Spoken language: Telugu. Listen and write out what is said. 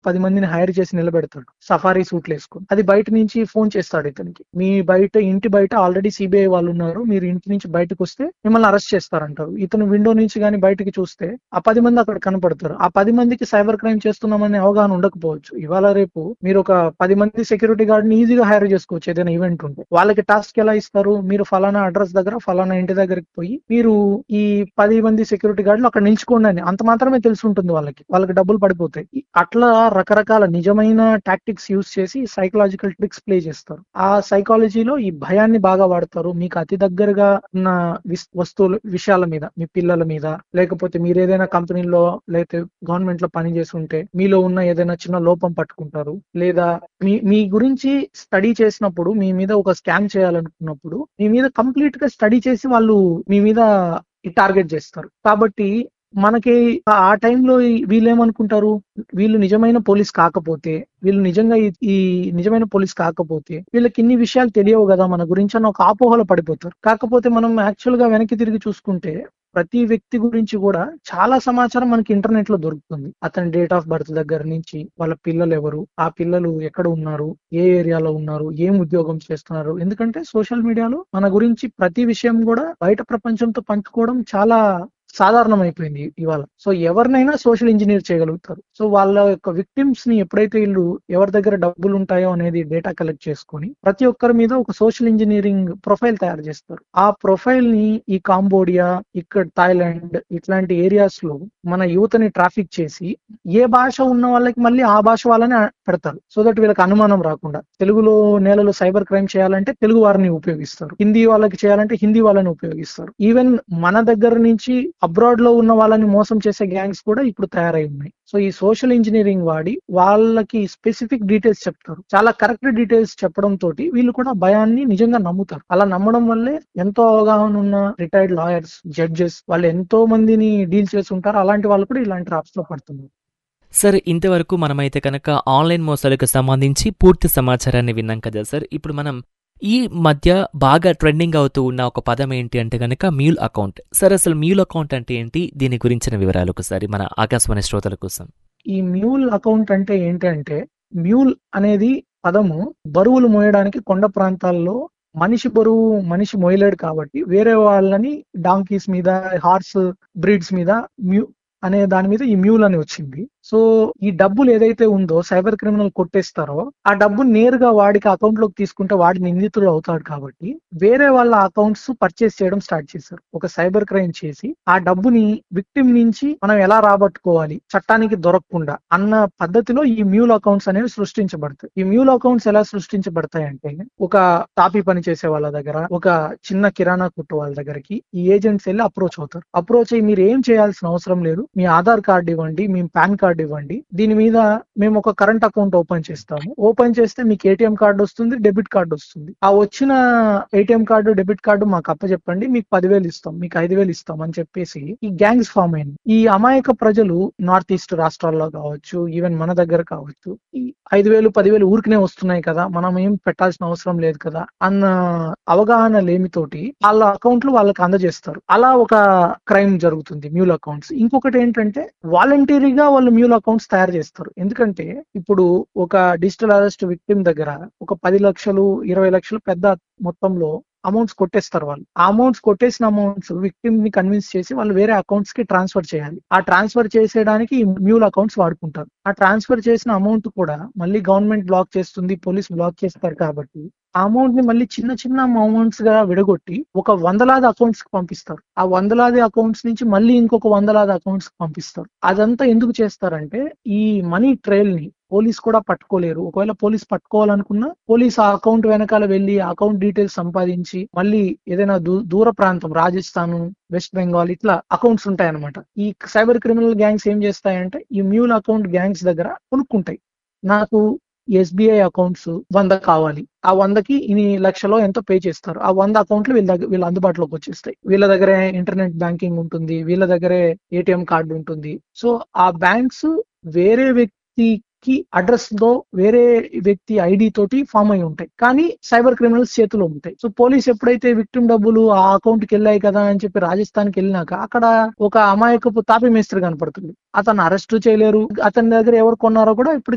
పది మందిని హైర్ చేసి నిలబెడతాడు సఫారీ సూట్లు వేసుకొని అది బయట నుంచి ఫోన్ చేస్తాడు ఇతనికి మీ బయట ఇంటి బయట ఆల్రెడీ సిబిఐ వాళ్ళు ఉన్నారు మీరు ఇంటి నుంచి బయటకు వస్తే మిమ్మల్ని అరెస్ట్ చేస్తారంటారు ఇతను విండో నుంచి కానీ బయటకి చూస్తే ఆ పది మంది అక్కడ కనపడతారు ఆ పది మందికి సైబర్ క్రైమ్ చేస్తున్నామనే అవగాహన ఉండకపోవచ్చు ఇవాళ రేపు మీరు ఒక పది మంది సెక్యూరిటీ గార్డ్ ని ఈజీగా హైర్ చేసుకోవచ్చు ఏదైనా ఈవెంట్ ఉంటే వాళ్ళకి టాస్క్ ఎలా ఇస్తారు మీరు ఫలానా అడ్రస్ దగ్గర ఫలానా ఇంటి దగ్గరికి పోయి మీరు ఈ పది మంది సెక్యూరిటీ గార్డులు అక్కడ నిల్చుకోండి అని అంత మాత్రమే తెలిసి ఉంటుంది వాళ్ళకి వాళ్ళకి డబ్బులు పడిపోతాయి ఈ- అట్లా రకరకాల నిజమైన టాక్టిక్స్ యూస్ చేసి సైకలాజికల్ ట్రిక్స్ ప్లే చేస్తారు ఆ సైకాలజీలో ఈ భయాన్ని బాగా వాడతారు మీకు అతి దగ్గరగా ఉన్న విస్- వస్తువుల విషయాల మీద మీ పిల్లల మీద లేకపోతే మీరు ఏదైనా కంపెనీలో లేకపోతే గవర్నమెంట్ లో పని చేసి ఉంటే మీలో ఉన్న ఏదైనా చిన్న లోపం పట్టుకుంటారు లేదా మీ మీ గురించి స్టడీ చేసినప్పుడు మీ మీద ఒక స్కామ్ చేయాలనుకున్నప్పుడు మీ మీద కంప్లీట్ గా స్టడీ చేసి వాళ్ళు మీ మీద టార్గెట్ చేస్తారు కాబట్టి మనకి ఆ టైంలో వీళ్ళు ఏమనుకుంటారు వీళ్ళు నిజమైన పోలీస్ కాకపోతే వీళ్ళు నిజంగా ఈ- ఈ నిజమైన పోలీస్ కాకపోతే వీళ్ళకి ఇన్ని విషయాలు తెలియవు కదా మన గురించి అని ఒక అపోహలో పడిపోతారు కాకపోతే మనం యాక్చువల్ గా వెనక్కి తిరిగి చూసుకుంటే ప్రతి వ్యక్తి గురించి కూడా చాలా సమాచారం మనకి ఇంటర్నెట్ లో దొరుకుతుంది అతని డేట్ ఆఫ్ బర్త్ దగ్గర నుంచి వాళ్ళ పిల్లలు ఎవరు ఆ పిల్లలు ఎక్కడ ఉన్నారు ఏ ఏరియాలో ఉన్నారు ఏం ఉద్యోగం చేస్తున్నారు ఎందుకంటే సోషల్ మీడియాలో మన గురించి ప్రతి విషయం కూడా బయట ప్రపంచంతో పంచుకోవడం చాలా సాధారణం అయిపోయింది ఇవాళ సో ఎవరినైనా సోషల్ ఇంజనీర్ చేయగలుగుతారు సో వాళ్ళ యొక్క విక్టిమ్స్ ని ఎప్పుడైతే వీళ్ళు ఎవరి దగ్గర డబ్బులు ఉంటాయో అనేది డేటా కలెక్ట్ చేసుకొని ప్రతి ఒక్కరి మీద ఒక సోషల్ ఇంజనీరింగ్ ప్రొఫైల్ తయారు చేస్తారు ఆ ప్రొఫైల్ ని ఈ కాంబోడియా ఇక్కడ థాయిలాండ్ ఇట్లాంటి ఏరియాస్ లో మన యువతని ట్రాఫిక్ చేసి ఏ భాష ఉన్న వాళ్ళకి మళ్ళీ ఆ భాష వాళ్ళని పెడతారు సో దట్ వీళ్ళకి అనుమానం రాకుండా తెలుగులో నేలలో సైబర్ క్రైమ్ చేయాలంటే తెలుగు వారిని ఉపయోగిస్తారు హిందీ వాళ్ళకి చేయాలంటే హిందీ వాళ్ళని ఉపయోగిస్తారు ఈవెన్ మన దగ్గర నుంచి అబ్రాడ్ లో ఉన్న వాళ్ళని మోసం చేసే గ్యాంగ్స్ కూడా ఇప్పుడు తయారై ఉన్నాయి సో ఈ సోషల్ ఇంజనీరింగ్ వాడి వాళ్ళకి స్పెసిఫిక్ డీటెయిల్స్ చెప్తారు చాలా కరెక్ట్ డీటెయిల్స్ చెప్పడం తోటి వీళ్ళు కూడా భయాన్ని నిజంగా నమ్ముతారు అలా నమ్మడం వల్లే ఎంతో అవగాహన ఉన్న రిటైర్డ్ లాయర్స్ జడ్జెస్ వాళ్ళు ఎంతో మందిని డీల్ చేసి ఉంటారు అలాంటి వాళ్ళు కూడా ఇలాంటి ట్రాప్స్ లో పడుతున్నారు సార్ ఇంతవరకు మనమైతే కనుక ఆన్లైన్ మోసాలకు సంబంధించి పూర్తి సమాచారాన్ని విన్నాం కదా సార్ ఇప్పుడు మనం ఈ మధ్య బాగా ట్రెండింగ్ అవుతూ ఉన్న ఒక పదం ఏంటి అంటే కనుక మ్యూల్ అకౌంట్ సార్ అసలు మ్యూల్ అకౌంట్ అంటే ఏంటి దీని గురించిన వివరాలు ఒకసారి మన ఆకాశవాణి శ్రోతల కోసం ఈ మ్యూల్ అకౌంట్ అంటే ఏంటంటే మ్యూల్ అనేది పదము బరువులు మోయడానికి కొండ ప్రాంతాల్లో మనిషి బరువు మనిషి మోయలేడు కాబట్టి వేరే వాళ్ళని డాంకీస్ మీద హార్స్ బ్రీడ్స్ మీద మ్యూ అనే దాని మీద ఈ మ్యూల్ అని వచ్చింది సో ఈ డబ్బులు ఏదైతే ఉందో సైబర్ క్రిమినల్ కొట్టేస్తారో ఆ డబ్బు నేరుగా వాడికి అకౌంట్ లోకి తీసుకుంటే వాడి నిందితుడు అవుతాడు కాబట్టి వేరే వాళ్ళ అకౌంట్స్ పర్చేస్ చేయడం స్టార్ట్ చేశారు ఒక సైబర్ క్రైమ్ చేసి ఆ డబ్బుని విక్టిమ్ నుంచి మనం ఎలా రాబట్టుకోవాలి చట్టానికి దొరకకుండా అన్న పద్ధతిలో ఈ మ్యూల్ అకౌంట్స్ అనేవి సృష్టించబడతాయి ఈ మ్యూల్ అకౌంట్స్ ఎలా సృష్టించబడతాయి అంటే ఒక టాపీ పని చేసే వాళ్ళ దగ్గర ఒక చిన్న కిరాణా కొట్టు వాళ్ళ దగ్గరికి ఈ ఏజెంట్స్ వెళ్ళి అప్రోచ్ అవుతారు అప్రోచ్ అయ్యి మీరు ఏం చేయాల్సిన అవసరం లేదు మీ ఆధార్ కార్డు ఇవ్వండి మీ పాన్ కార్డు ఇవ్వండి దీని మీద మేము ఒక కరెంట్ అకౌంట్ ఓపెన్ చేస్తాము ఓపెన్ చేస్తే మీకు ఏటీఎం కార్డు వస్తుంది డెబిట్ కార్డు వస్తుంది ఆ వచ్చిన ఏటీఎం కార్డు డెబిట్ కార్డు మాకు అప్పచెప్పండి మీకు పదివేలు ఇస్తాం మీకు ఐదు వేలు ఇస్తాం అని చెప్పేసి ఈ గ్యాంగ్స్ ఫామ్ అయింది ఈ అమాయక ప్రజలు నార్త్ ఈస్ట్ రాష్ట్రాల్లో కావచ్చు ఈవెన్ మన దగ్గర కావచ్చు ఈ ఐదు వేలు పదివేలు ఊరికనే వస్తున్నాయి కదా మనం ఏం పెట్టాల్సిన అవసరం లేదు కదా అన్న అవగాహన లేమితోటి వాళ్ళ అకౌంట్లు వాళ్ళకి అందజేస్తారు అలా ఒక క్రైమ్ జరుగుతుంది మ్యూల్ అకౌంట్స్ ఇంకొకటి ఏంటంటే వాలంటరీగా వాళ్ళు మ్యూల్ అకౌంట్స్ తయారు చేస్తారు ఎందుకంటే ఇప్పుడు ఒక డిజిటల్ అరెస్ట్ విక్టిమ్ దగ్గర ఒక పది లక్షలు ఇరవై లక్షలు పెద్ద మొత్తంలో అమౌంట్స్ కొట్టేస్తారు వాళ్ళు ఆ అమౌంట్స్ కొట్టేసిన అమౌంట్స్ విక్టిమ్ ని కన్విన్స్ చేసి వాళ్ళు వేరే అకౌంట్స్ కి ట్రాన్స్ఫర్ చేయాలి ఆ ట్రాన్స్ఫర్ చేసేయడానికి ఈ మ్యూల్ అకౌంట్స్ వాడుకుంటారు ఆ ట్రాన్స్ఫర్ చేసిన అమౌంట్ కూడా మళ్ళీ గవర్నమెంట్ బ్లాక్ చేస్తుంది పోలీస్ బ్లాక్ చేస్తారు కాబట్టి ఆ అమౌంట్ ని మళ్ళీ చిన్న చిన్న అమౌంట్స్ గా విడగొట్టి ఒక వందలాది అకౌంట్స్ కి పంపిస్తారు ఆ వందలాది అకౌంట్స్ నుంచి మళ్ళీ ఇంకొక వందలాది అకౌంట్స్ కి పంపిస్తారు అదంతా ఎందుకు చేస్తారంటే ఈ మనీ ట్రైల్ ని పోలీస్ కూడా పట్టుకోలేరు ఒకవేళ పోలీస్ పట్టుకోవాలనుకున్నా పోలీస్ ఆ అకౌంట్ వెనకాల వెళ్ళి ఆ అకౌంట్ డీటెయిల్స్ సంపాదించి మళ్ళీ ఏదైనా దూ- దూర ప్రాంతం రాజస్థాన్ వెస్ట్ బెంగాల్ ఇట్లా అకౌంట్స్ ఉంటాయన్నమాట ఈ సైబర్ క్రిమినల్ గ్యాంగ్స్ ఏం చేస్తాయంటే ఈ మ్యూల్ అకౌంట్ గ్యాంగ్స్ దగ్గర కొనుక్కుంటాయి నాకు ఎస్బీఐ అకౌంట్స్ వంద కావాలి ఆ వందకి ఇన్ని లక్షలో ఎంతో పే చేస్తారు ఆ వంద అకౌంట్లు వీళ్ళ దగ్గర వీళ్ళ అందుబాటులోకి వచ్చేస్తాయి వీళ్ళ దగ్గరే ఇంటర్నెట్ బ్యాంకింగ్ ఉంటుంది వీళ్ళ దగ్గరే ఏటీఎం కార్డు ఉంటుంది సో ఆ బ్యాంక్స్ వేరే వ్యక్తికి అడ్రస్ తో వేరే వ్యక్తి ఐడి తోటి ఫామ్ అయి ఉంటాయి కానీ సైబర్ క్రిమినల్స్ చేతిలో ఉంటాయి సో పోలీస్ ఎప్పుడైతే విక్టిమ్ డబ్బులు ఆ అకౌంట్ కి వెళ్ళాయి కదా అని చెప్పి రాజస్థాన్ కి వెళ్ళినాక అక్కడ ఒక అమాయకపు తాపి మేస్త్రి కనపడుతుంది అతను అరెస్ట్ చేయలేరు అతని దగ్గర ఎవరు కొన్నారో కూడా ఇప్పుడు